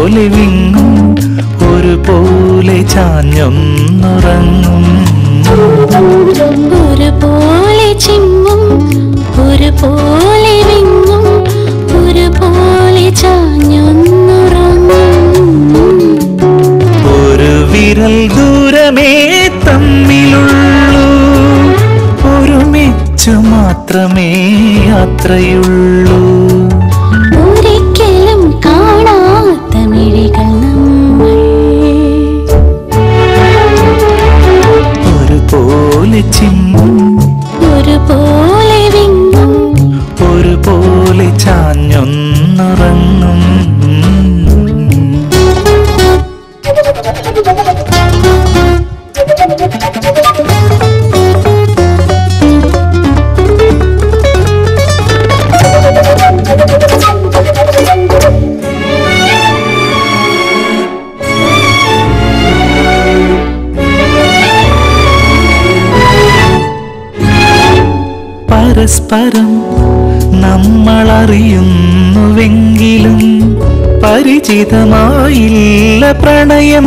പോലെ വിങ്ങും ഒരുപോലെ ചാഞ്ഞൊന്നുറങ്ങും ഒരുപോലെ ചിമ്മും ഒരുപോലെ വിങ്ങും ഒരുപോലെ ചാഞ്ഞൊന്നുറങ്ങും ഒരു വിരൽ ദൂരമേ തമ്മിലുള്ളൂ ഒരുമിച്ചു മാത്രമേ യാത്രയുള്ളൂ ഒരിക്കലും കാണാത്ത മിഴികൾ നമ്മൾ ഒരുപോലെ ചിമ്മും ഒരുപോലെ വിങ്ങും ഒരുപോലെ ചാഞ്ഞൊന്നുറങ്ങും പരസ്പരം നമ്മൾ അറിയുന്നുവെങ്കിലും പരിചിതമായില്ല പ്രണയം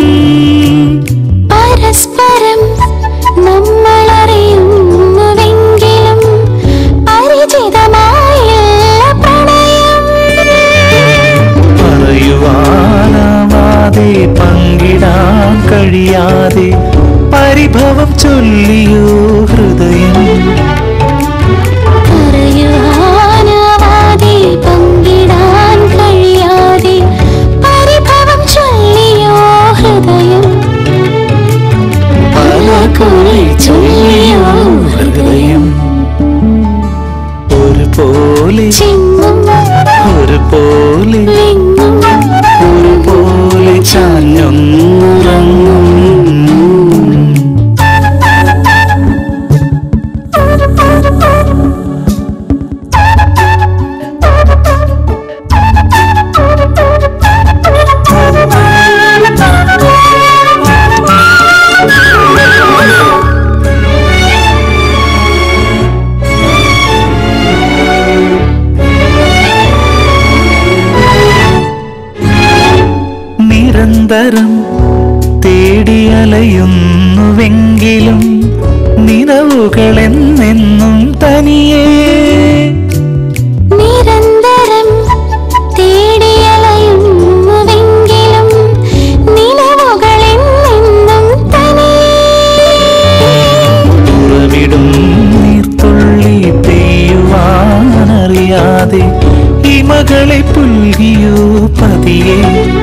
പരസ്പരം നമ്മൾ അറിയുന്നുവെങ്കിലും പരിചിതമായില്ല പ്രണയം പറയുവാനാവാതെ പങ്കിടാൻ കഴിയാതെ പരിഭവം ചൊല്ലിയോ ഹൃദയം പറയുവാനാവാതെ പങ്കിടാൻ കഴിയാതെ പരിഭവം ചൊല്ലിയോ ഹൃദയം പല കുറി ചൊല്ലിയോ ഹൃദയം ഒരുപോലെ ചിങ്ങും ഒരുപോലെ വിങ്ങും ഒരുപോലെ ചാഞ്ഞൊന്നുറങ്ങും നിരന്തരം തേടിയലയുന്നുവെങ്കിലും നിലവുകളെന്നെന്നും തനിയേ നിരന്തരം തേടിയലയുന്നുവെങ്കിലും നിലവുകളെന്നെന്നും തനിയേ ഉറവിടും നീർത്തുള്ളി പെയ്യുവാനറിയാതെ ഇമകളെ പുൽകിയോ പതിയെ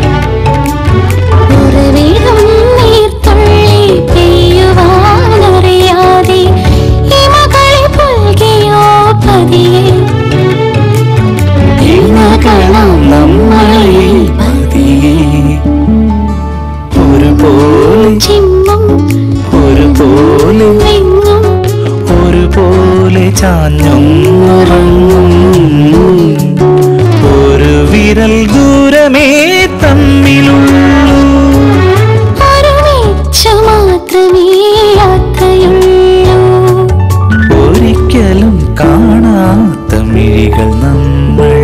ഉറവിടും നീർത്തുള്ളി പെയ്യുവാനറിയാതെ ഇമകളെ പുൽകിയോ പതിയെ ഇണകണം നമ്മളെ പതിയെ ഒരുപോലെ ചിമ്മും ഒരുപോലെ വിങ്ങും ഒരുപോലെ ചാഞ്ഞൊന്നുറങ്ങും ഒരു വിരൽ ദൂരമേ തമ്മിലുള്ളൂ ഒരുമിച്ചു മാത്രമേ യാത്രയുള്ളൂ ഒരിക്കലും കാണാത്ത മിഴികൾ നമ്മൾ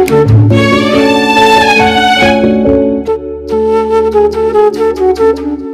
Thank you.